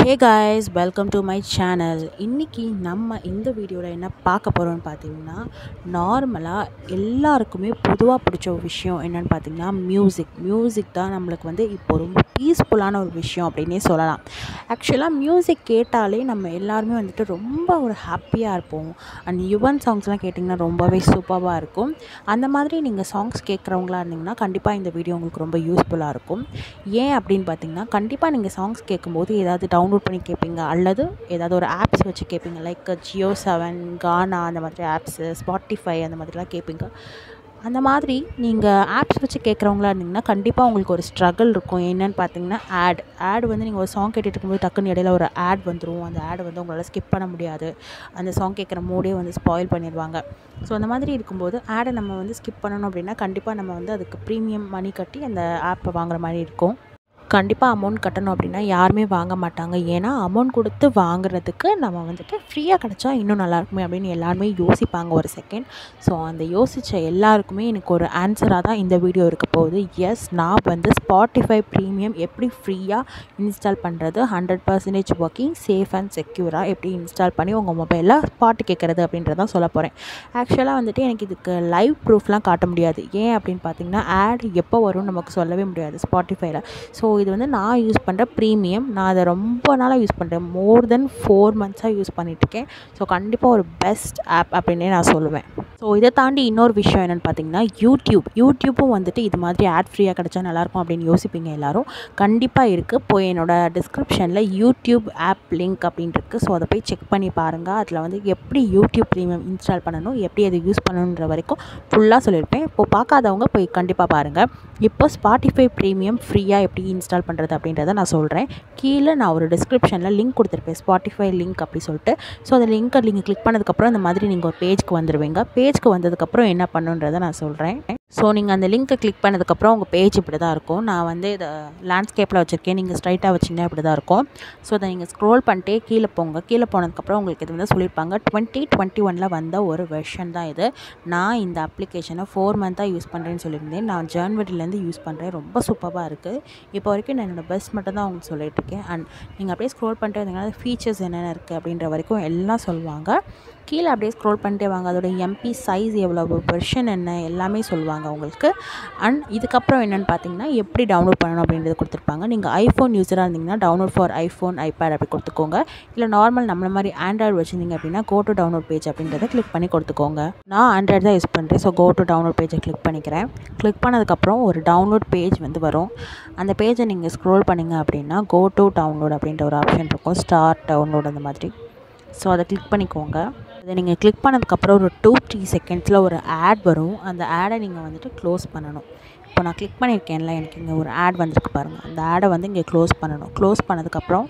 hey guys welcome to my channel இன்றைக்கி நம்ம இந்த வீடியோவில் என்ன பார்க்க போகிறோம்னு பார்த்தீங்கன்னா நார்மலாக எல்லாருக்குமே பொதுவாக பிடிச்ச ஒரு விஷயம் என்னென்னு பார்த்தீங்கன்னா மியூசிக் மியூசிக் தான் நம்மளுக்கு வந்து இப்போ ரொம்ப பீஸ்ஃபுல்லான ஒரு விஷயம் அப்படின்னே சொல்லலாம் ஆக்சுவலாக மியூசிக் கேட்டாலே நம்ம எல்லாருமே வந்துட்டு ரொம்ப ஒரு ஹாப்பியாக இருப்போம் அண்ட் யுவன் சாங்ஸ்லாம் கேட்டிங்கன்னா ரொம்பவே சூப்பராக இருக்கும் அந்த மாதிரி நீங்கள் சாங்ஸ் கேட்குறவங்களா இருந்தீங்கன்னா கண்டிப்பாக இந்த வீடியோ உங்களுக்கு ரொம்ப யூஸ்ஃபுல்லாக இருக்கும் ஏன் அப்படின்னு பார்த்தீங்கன்னா கண்டிப்பாக நீங்கள் சாங்ஸ் கேட்கும்போது ஏதாவது டவுன்லோட் பண்ணி கேட்பீங்க அல்லது ஏதாவது ஒரு ஆப்ஸ் வச்சு கேட்பீங்க லைக் ஜியோ செவன் கானா அந்த மாதிரி ஆப்ஸு ஸ்பாட்டிஃபை அந்த மாதிரிலாம் கேட்பீங்க அந்த மாதிரி நீங்கள் ஆப்ஸ் வச்சு கேட்குறவங்களா இருந்தீங்கன்னா கண்டிப்பாக உங்களுக்கு ஒரு ஸ்ட்ரகிள் இருக்கும் என்னென்னு பார்த்தீங்கன்னா ஆட் ஆட் வந்து நீங்கள் ஒரு சாங் கேட்டுட்டு இருக்கும்போது டக்குன்னு இடையில ஒரு ஆட் வந்துடும் அந்த ஆட் வந்து உங்களால் ஸ்கிப் பண்ண முடியாது அந்த சாங் கேட்குற மூடே வந்து ஸ்பாயில் பண்ணிடுவாங்க ஸோ அந்த மாதிரி இருக்கும்போது ஆடை நம்ம வந்து ஸ்கிப் பண்ணணும் அப்படின்னா கண்டிப்பாக நம்ம வந்து அதுக்கு ப்ரீமியம் மணி கட்டி அந்த ஆப்பை வாங்குற மாதிரி இருக்கும் கண்டிப்பாக அமௌண்ட் கட்டணும் அப்படின்னா யாருமே வாங்க மாட்டாங்க ஏன்னா அமௌண்ட் கொடுத்து வாங்குறதுக்கு நம்ம வந்துட்டு ஃப்ரீயாக கிடச்சா இன்னும் நல்லாயிருக்குமே அப்படின்னு எல்லாருமே யோசிப்பாங்க ஒரு செகண்ட் ஸோ அந்த யோசித்த எல்லாருக்குமே எனக்கு ஒரு ஆன்சராக தான் இந்த வீடியோ இருக்க போகுது எஸ் நான் வந்து ஸ்பாட்டிஃபை ப்ரீமியம் எப்படி ஃப்ரீயாக இன்ஸ்டால் பண்ணுறது hundred percentage working safe and செக்யூராக எப்படி இன்ஸ்டால் பண்ணி உங்கள் மொபைலில் பாட்டு கேட்குறது அப்படின்றதான் சொல்ல போகிறேன் ஆக்சுவலாக வந்துட்டு எனக்கு இதுக்கு லைவ் ப்ரூஃப்லாம் காட்ட முடியாது ஏன் அப்படின்னு பார்த்தீங்கன்னா ஆட் எப்போ வரும்னு நமக்கு சொல்லவே முடியாது ஸ்பாட்டிஃபைல ஸோ இது வந்து நான் யூஸ் பண்ணுற ப்ரீமியம் நான் அதை ரொம்ப நாளாக யூஸ் பண்ணுறேன் மோர் தென் ஃபோர் மந்த்ஸாக யூஸ் பண்ணிகிட்ருக்கேன் ஸோ கண்டிப்பாக ஒரு பெஸ்ட் ஆப் அப்படின்னே நான் சொல்லுவேன் ஸோ இதை தாண்டி இன்னொரு விஷயம் என்னென்னு பார்த்தீங்கன்னா யூடியூப் யூடியூப்பும் வந்துட்டு இது மாதிரி ஆட் ஃப்ரீயாக கிடச்சா நல்லாயிருக்கும் அப்படின்னு யோசிப்பீங்க எல்லோரும் கண்டிப்பாக இருக்குது போய் என்னோடய டிஸ்கிரிப்ஷனில் யூடியூப் ஆப் லிங்க் அப்படின்ட்டு இருக்குது ஸோ அதை போய் செக் பண்ணி பாருங்கள் அதில் வந்து எப்படி யூடியூப் ப்ரீமியம் இன்ஸ்டால் பண்ணணும் எப்படி அதை யூஸ் பண்ணணுன்ற வரைக்கும் ஃபுல்லாக சொல்லியிருப்பேன் இப்போது பார்க்காதவங்க போய் கண்டிப்பாக பாருங்கள் இப்போ ஸ்பாட்டிஃபை ப்ரீமியம் ஃப்ரீயாக எப்படி இன்ஸ்டால் பண்ணுறது அப்படின்றத நான் சொல்கிறேன் கீழே நான் ஒரு டிஸ்கிரிப்ஷனில் லிங்க் கொடுத்துருப்பேன் ஸ்பாட்டிஃபை லிங்க் அப்படி சொல்லிட்டு ஸோ அந்த லிங்க்கை நீங்கள் கிளிக் பண்ணதுக்கப்புறம் இந்த மாதிரி நீங்கள் ஒரு பேஜ்க்கு வந்துடுவீங்க பேஜ்க்கு வந்ததுக்கப்புறம் என்ன பண்ணுன்றதை நான் சொல்கிறேன் ஸோ நீங்கள் அந்த லிங்க்கை கிளிக் பண்ணதுக்கப்புறம் உங்கள் பேஜ் இப்படி தான் இருக்கும் நான் வந்து இதை லேண்ட்ஸ்கேப்பில் வச்சுருக்கேன் நீங்கள் ஸ்ட்ரைட்டாக வச்சிங்கன்னா இப்படி தான் இருக்கும் ஸோ அதை நீங்கள் ஸ்க்ரோல் பண்ணிட்டே கீழே போங்க கீழே போனதுக்கப்புறம் உங்களுக்கு இது வந்து சொல்லியிருப்பாங்க டுவெண்ட்டி டுவெண்ட்டி ஒனில் வந்த ஒரு வெர்ஷன் தான் இது நான் இந்த அப்ளிகேஷனை ஃபோர் மந்த்தாக யூஸ் பண்ணுறேன்னு சொல்லியிருந்தேன் நான் ஜான்வரிலேருந்து யூஸ் பண்ணுறேன் ரொம்ப சூப்பராக இருக்குது இப்போ வரைக்கும் நான் என்னோடய பெஸ்ட் மட்டும் தான் உங்களுக்கு சொல்லிட்டு இருக்கேன் அண்ட் நீங்கள் அப்படியே ஸ்க்ரோல் பண்ணிட்டு வந்தீங்கன்னா ஃபீச்சர்ஸ் என்னென்ன இருக்குது அப்படின்ற வரைக்கும் எல்லாம் சொல்லுவாங்க கீழே அப்படியே ஸ்க்ரோல் பண்ணிட்டே வாங்க அதோட எம்பி சைஸ் எவ்வளோ வெர்ஷன் என்ன எல்லாமே சொல்லுவாங்க உங்களுக்கு அண்ட் இதுக்கப்புறம் என்னென்னு பார்த்தீங்கன்னா எப்படி டவுன்லோட் பண்ணணும் அப்படின்றது கொடுத்துருப்பாங்க நீங்கள் ஐஃபோன் யூஸராக இருந்தீங்கன்னா டவுன்லோட் ஃபார் ஐஃபோன் ஐபேட் அப்படி கொடுத்துக்கோங்க இல்லை நார்மல் நம்மள மாதிரி ஆண்ட்ராய்டு வச்சுருந்தீங்க அப்படின்னா கோ டு டவுன்லோட் பேஜ் அப்படின்றத கிளிக் பண்ணி கொடுத்துக்கோங்க நான் ஆண்ட்ராய்டு தான் யூஸ் பண்ணுறேன் ஸோ கோ டு டவுன்லோட் பேஜை கிளிக் பண்ணிக்கிறேன் கிளிக் பண்ணதுக்கப்புறம் ஒரு டவுன்லோட் பேஜ் வந்து வரும் அந்த பேஜை நீங்கள் ஸ்க்ரோல் பண்ணிங்க அப்படின்னா கோ டு டவுன்லோட் அப்படின்ற ஒரு ஆப்ஷன் இருக்கும் ஸ்டார்ட் டவுன்லோட் அந்த மாதிரி ஸோ அதை கிளிக் பண்ணிக்கோங்க அதை நீங்கள் கிளிக் பண்ணதுக்கப்புறம் ஒரு டூ த்ரீ செகண்ட்ஸில் ஒரு ஆட் வரும் அந்த ஆடை நீங்கள் வந்துட்டு க்ளோஸ் பண்ணணும் இப்போ நான் கிளிக் பண்ணியிருக்கேன்ல எனக்கு இங்கே ஒரு ஆட் வந்திருக்கு பாருங்கள் அந்த ஆடை வந்து இங்கே க்ளோஸ் பண்ணணும் க்ளோஸ் பண்ணதுக்கப்புறம்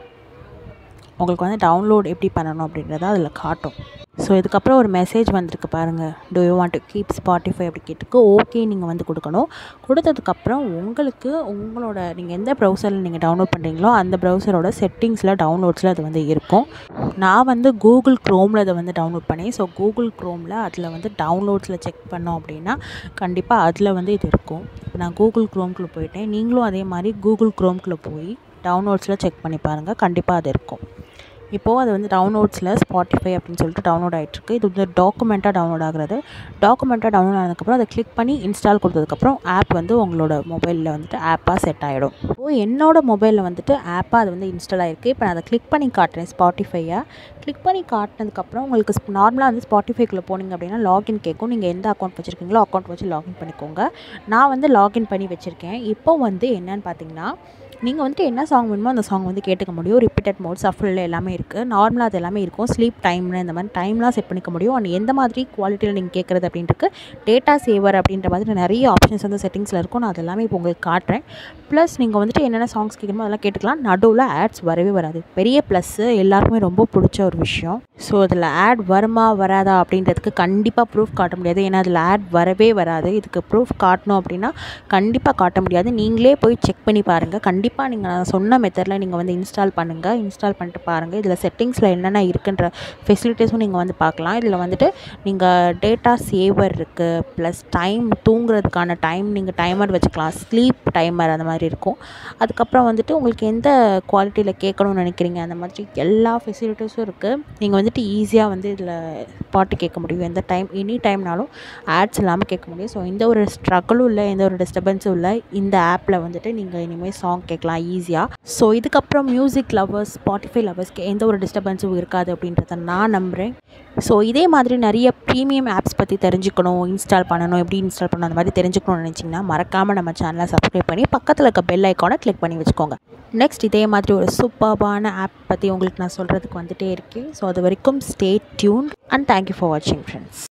உங்களுக்கு வந்து டவுன்லோட் எப்படி பண்ணணும் அப்படின்றத அதில் காட்டும் ஸோ இதுக்கப்புறம் ஒரு மெசேஜ் வந்திருக்கு பாருங்கள் do you want to keep Spotify அப்படி கேட்டுக்கு ஓகே நீங்கள் வந்து கொடுக்கணும் கொடுத்ததுக்கப்புறம் உங்களுக்கு உங்களோட நீங்கள் எந்த ப்ரௌசரில் நீங்கள் டவுன்லோட் பண்ணுறீங்களோ அந்த ப்ரௌசரோட செட்டிங்ஸில் டவுன்லோட்ஸில் அது வந்து இருக்கும் நான் வந்து கூகுள் க்ரோமில் அதை வந்து டவுன்லோட் பண்ணேன் ஸோ கூகுள் க்ரோமில் அதில் வந்து டவுன்லோட்ஸில் செக் பண்ணோம் அப்படின்னா கண்டிப்பாக அதில் வந்து இது இருக்கும் இப்போ நான் கூகுள் க்ரோம்குள்ளே போயிட்டேன் நீங்களும் அதே மாதிரி கூகுள் க்ரோம்குள்ளே போய் டவுன்லோட்ஸில் செக் பண்ணி பாருங்கள் கண்டிப்பாக அது இருக்கும் இப்போது அது வந்து டவுன்லோட்ஸில் ஸ்பாட்டிஃபை அப்படின்னு சொல்லிட்டு டவுன்லோட் ஆகிட்டுருக்கு இது வந்து டாக்குமெண்ட்டாக டவுன்லோட் ஆகிறது டாக்குமெண்ட்டாக டவுன்லோட் ஆனதுக்கப்புறம் அதை கிளிக் பண்ணி இன்ஸ்டால் கொடுத்ததுக்கப்புறம் ஆப் வந்து உங்களோட மொபைலில் வந்துட்டு ஆப்பாக செட் ஆகிடும் இப்போது என்னோட மொபைலில் வந்துட்டு ஆப்பாக அது வந்து இன்ஸ்டால் ஆகிருக்கு இப்போ நான் அதை கிளிக் பண்ணி காட்டுறேன் ஸ்பாட்டிஃபையை கிளிக் பண்ணி காட்டினதுக்கப்புறம் உங்களுக்கு நார்மலாக வந்து ஸ்பாட்டிஃபைக்குள்ளே போனீங்க அப்படின்னா லாகின் கேட்கும் நீங்கள் எந்த அக்கௌண்ட் வச்சுருக்கீங்களோ அக்கௌண்ட் வச்சு லாகின் பண்ணிக்கோங்க நான் வந்து லாகின் பண்ணி வச்சுருக்கேன் இப்போ வந்து என்னன்னு பார்த்தீங்கன்னா நீங்கள் வந்துட்டு என்ன சாங் வேணுமோ அந்த சாங் வந்து கேட்டுக்க முடியும் ரிப்பீட்டட் மோட் சஃபில் எல்லாமே இருக்குது நார்மலாக அது எல்லாமே இருக்கும் ஸ்லீப் டைம்னு இந்த மாதிரி டைம்லாம் செட் பண்ணிக்க முடியும் அண்ட் எந்த மாதிரி குவாலிட்டியில் நீங்கள் கேட்குறது அப்படின்ட்டு டேட்டா சேவர் அப்படின்ற மாதிரி நிறைய ஆப்ஷன்ஸ் வந்து செட்டிங்ஸில் இருக்கும் நான் அது எல்லாமே இப்போ உங்களுக்கு காட்டுறேன் ப்ளஸ் நீங்கள் வந்துட்டு என்னென்ன சாங்ஸ் கேட்கணுமோ அதெல்லாம் கேட்டுக்கலாம் நடுவில் ஆட்ஸ் வரவே வராது பெரிய ப்ளஸ்ஸு எல்லாருக்குமே ரொம்ப பிடிச்ச ஒரு விஷயம் ஸோ அதில் ஆட் வருமா வராதா அப்படின்றதுக்கு கண்டிப்பாக ப்ரூஃப் காட்ட முடியாது ஏன்னா அதில் ஆட் வரவே வராது இதுக்கு ப்ரூஃப் காட்டணும் அப்படின்னா கண்டிப்பாக காட்ட முடியாது நீங்களே போய் செக் பண்ணி பாருங்கள் கண்டிப்பாக நீங்கள் நான் சொன்ன மெத்தடில் நீங்கள் வந்து இன்ஸ்டால் பண்ணுங்கள் இன்ஸ்டால் பண்ணிட்டு பாருங்கள் இதில் செட்டிங்ஸில் என்னென்ன இருக்குன்ற ஃபெசிலிட்டிஸும் நீங்கள் வந்து பார்க்கலாம் இதில் வந்துட்டு நீங்கள் டேட்டா சேவர் இருக்குது ப்ளஸ் டைம் தூங்குறதுக்கான டைம் நீங்கள் டைமர் வச்சுக்கலாம் ஸ்லீப் டைமர் அந்த மாதிரி இருக்கும் அதுக்கப்புறம் வந்துட்டு உங்களுக்கு எந்த குவாலிட்டியில் கேட்கணும்னு நினைக்கிறீங்க அந்த மாதிரி எல்லா ஃபெசிலிட்டிஸும் இருக்குது நீங்கள் வந்துட்டு ஈஸியாக வந்து இதில் பாட்டு கேட்க முடியும் எந்த டைம் எனி டைம்னாலும் ஆட்ஸ் இல்லாமல் கேட்க முடியும் ஸோ எந்த ஒரு ஸ்ட்ரகிளும் இல்லை எந்த ஒரு டிஸ்டர்பன்ஸும் இல்லை இந்த ஆப்பில் வந்துட்டு நீங்கள் இனிமேல் சாங் கேட்கலாம் ஈஸியாக ஸோ இதுக்கப்புறம் மியூசிக் லவர்ஸ் ஸ்பாட்டிஃபை லவர்ஸ்க்கு எந்த ஒரு டிஸ்டர்பன்ஸும் இருக்காது அப்படின்றத நான் நம்புகிறேன் ஸோ இதே மாதிரி நிறைய ப்ரீமியம் ஆப்ஸ் பற்றி தெரிஞ்சுக்கணும் இன்ஸ்டால் பண்ணணும் எப்படி இன்ஸ்டால் பண்ணணும் அந்த மாதிரி தெரிஞ்சுக்கணும்னு நினச்சிங்கன்னா மறக்காமல் நம்ம சேனலை சப்ஸ்கிரைப் பண்ணி பக்கத்தில் இருக்க பெல் ஐக்கானை கிளிக் பண்ணி வச்சுக்கோங்க நெக்ஸ்ட் இதே மாதிரி ஒரு சூப்பர்பான ஆப் பற்றி உங்களுக்கு நான் சொல்கிறதுக்கு வந்துட்டே இருக்கேன் ஸோ அது வரைக்கும் stay tune and thank you for வாட்சிங் ஃப்ரெண்ட்ஸ்